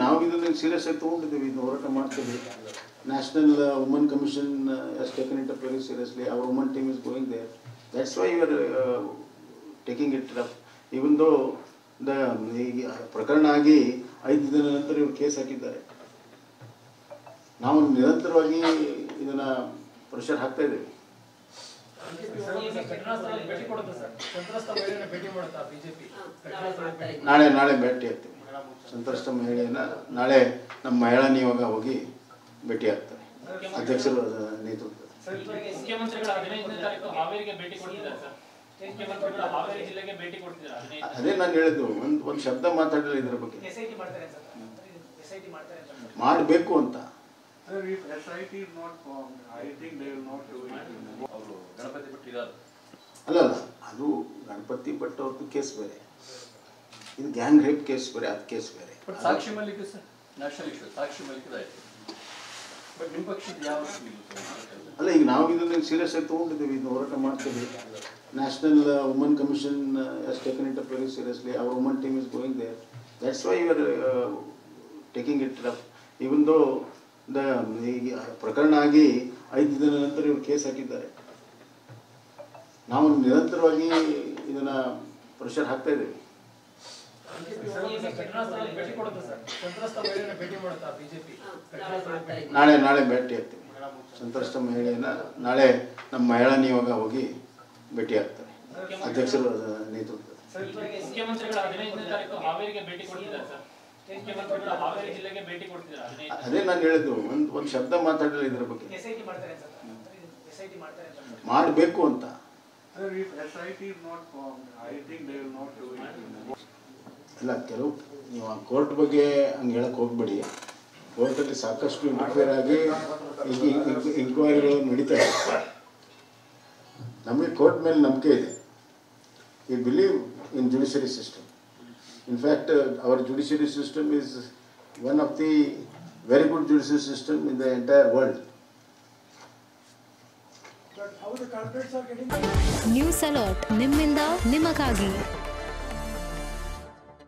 ನಾವು ಇದನ್ನು ಸೀರಿಯಸ್ ಆಗಿ ತೊಗೊಂಡಿದ್ದೀವಿ ಇದನ್ನ ಹೋರಾಟ ಮಾಡ್ತೀವಿ national woman commission has taken it up very seriously our woman team is going there that's why you are taking it up even though the ಈಗ ಪ್ರಕರಣ ಆಗಿ ಐದು ದಿನ ನಂತರ ಇವರು ಕೇಸ್ ಹಾಕಿದ್ದಾರೆ ನಾವು ನಿರಂತರವಾಗಿ ಇದನ್ನ ಪ್ರೆಷರ್ ಹಾಕ್ತಾ ಇದ್ದೀವಿ ಘಟನಾ ಸ್ಥಳಕ್ಕೆ ಭೇಟಿ ಕೊಡುತ್ತೆ ಸರ್ ಸಂತ್ರಸ್ತ ಮಹಿಳೆಯನ್ನ ಭೇಟಿ ಮಾಡುತ್ತಾ ಬಿಜೆಪಿ ಘಟನಾ ಸ್ಥಳಕ್ಕೆ ಭೇಟಿ ನಾಳೆ ನಾಳೆ ಭೇಟಿ ಆಗ್ತೀವಿ ಸಂತ್ರಸ್ತ ಮಹಿಳೆಯನ್ನ ನಾಳೆ ನಮ್ಮ ಮಹಿಳಾ ನಿಯೋಗ ಹೋಗಿ ಭೇಟಿ ಆಗ್ತಾರೆ ಅಧ್ಯಕ್ಷರ ನೇತೃತ್ವದಲ್ಲಿ ಮುಖ್ಯಮಂತ್ರಿಗಳ ಹದಿನೈದನೇ ತಾರೀಕು ಹಾವೇರಿಗೆ ಭೇಟಿ ಕೊಡ್ತಿದ್ದಾರೆ ಸರ್ ಮುಖ್ಯಮಂತ್ರಿಗಳ ಹಾವೇರಿ ಜಿಲ್ಲೆಗೆ ಭೇಟಿ ಕೊಡ್ತಿದ್ದಾರೆ ಹದಿನೈದು ಅದೇ ನಾನು ಹೇಳಿದ್ದು ಒಂದು ಒಂದು ಶಬ್ದ ಮಾತಾಡಲಿಲ್ಲ ಇದರ ಬಗ್ಗೆ ಎಸ್ ಐ ಟಿ ಮಾಡ್ತಾರೆ ಸರ್ ಎಸ್ ಐ ಟಿ ಮಾಡ್ತಾರೆ ಅಂತ ಮಾಡಬೇಕು ಅಂತ Sir, if SIT is not formed, I think they will not do it. ಅವರು ಗಣಪತಿ ಬಿಟ್ಟಿದ್ದಾರೆ ಅಲ್ಲ ಅಲ್ಲ ಅದು ಗಣಪತಿ ಭಟ್ ಅವ್ರದ್ದು ಕೇಸ್ ಬೇರೆ ಇದು ಗ್ಯಾಂಗ್ ರೇಪ್ ಕೇಸ್ ಬೇರೆ ಅದು ಕೇಸ್ ಬೇರೆ but Sakshi Malik sir national issue Sakshi ಮಲ್ಲಿಕದ ಆಯ್ತು ಬಟ್ ನಿಮ್ಮ ಪಕ್ಷದ ಯಾವ ನಿಲ್ಲುತ್ತೆ ಅಲ್ಲ ಈಗ ನಾವು ಇದನ್ನು ಸೀರಿಯಸ್ ಆಗಿ ತೊಗೊಂಡಿದ್ದೀವಿ ಇದನ್ನ ಹೋರಾಟ ಮಾಡ್ತೀವಿ national woman commission has taken it up very seriously our woman team is going there that's why you are taking it up even though the ಈಗ ಪ್ರಕರಣ ಆಗಿ ಐದು ದಿನ ನಂತರ ಇವರು ಕೇಸ್ ಹಾಕಿದ್ದಾರೆ ನಾವು ನಿರಂತರವಾಗಿ ಇದನ್ನ ಪ್ರೆಷರ್ ಹಾಕ್ತಾ ಇದ್ದೀವಿ ಘಟನಾ ಸ್ಥಳಕ್ಕೆ ಭೇಟಿ ಕೊಡುತ್ತೆ ಸರ್ ಸಂತ್ರಸ್ತ ಮಹಿಳೆಯನ್ನ ಭೇಟಿ ಮಾಡುತ್ತಾ ಬಿಜೆಪಿ ಘಟನಾ ಸ್ಥಳಕ್ಕೆ ಭೇಟಿ ನಾಳೆ ನಾಳೆ ಭೇಟಿ ಆಗ್ತೀವಿ ಸಂತ್ರಸ್ತ ಮಹಿಳೆಯನ್ನ ನಾಳೆ ನಮ್ಮ ಮಹಿಳಾ ನಿಯೋಗ ಹೋಗಿ ಭೇಟಿ ಆಗ್ತಾರೆ ಅಧ್ಯಕ್ಷರ ನೇತೃತ್ವದಲ್ಲಿ ಮುಖ್ಯಮಂತ್ರಿಗಳ ಹದಿನೈದನೇ ತಾರೀಕು ಹಾವೇರಿಗೆ ಭೇಟಿ ಕೊಡ್ತಿದ್ದಾರೆ ಸರ್ ಮುಖ್ಯಮಂತ್ರಿಗಳ ಹಾವೇರಿ ಜಿಲ್ಲೆಗೆ ಭೇಟಿ ಕೊಡ್ತಿದ್ದಾರೆ ಹದಿನೈದು ಅದೇ ನಾನು ಹೇಳಿದ್ದು ಒಂದು ಒಂದು ಶಬ್ದ ಮಾತಾಡಲಿಲ್ಲ ಇದರ ಬಗ್ಗೆ ಎಸ್ ಐ ಟಿ ಮಾಡ್ತಾರೆ ಸರ್ ಎಸ್ ಐ ಟಿ ಮಾಡ್ತಾರೆ ಅಂತ ಮಾಡಬೇಕು ಅಂತ Sir, if SIT is not formed, I think they will not do it. ಇಲ್ಲ ಕೆಲವು ನೀವು ಆ ಕೋರ್ಟ್ ಬಗ್ಗೆ ಹಂಗೆ ಹೇಳಕ್ಕೆ ಹೋಗ್ಬೇಡಿ ಕೋರ್ಟಲ್ಲಿ ಸಾಕಷ್ಟು ಇಂಟರ್ಫಿಯರ್ ಆಗಿ ಇಂಕ್ವೈರಿಗಳು ನಡೀತಾ ಇದೆ ನಮಗೆ ಕೋರ್ಟ್ ಮೇಲೆ ನಂಬಿಕೆ ಇದೆ we believe in judiciary system in fact our judiciary system is one of the very good judiciary system in the entire world news alert ನಿಮ್ಮಿಂದ ನಿಮಗಾಗಿ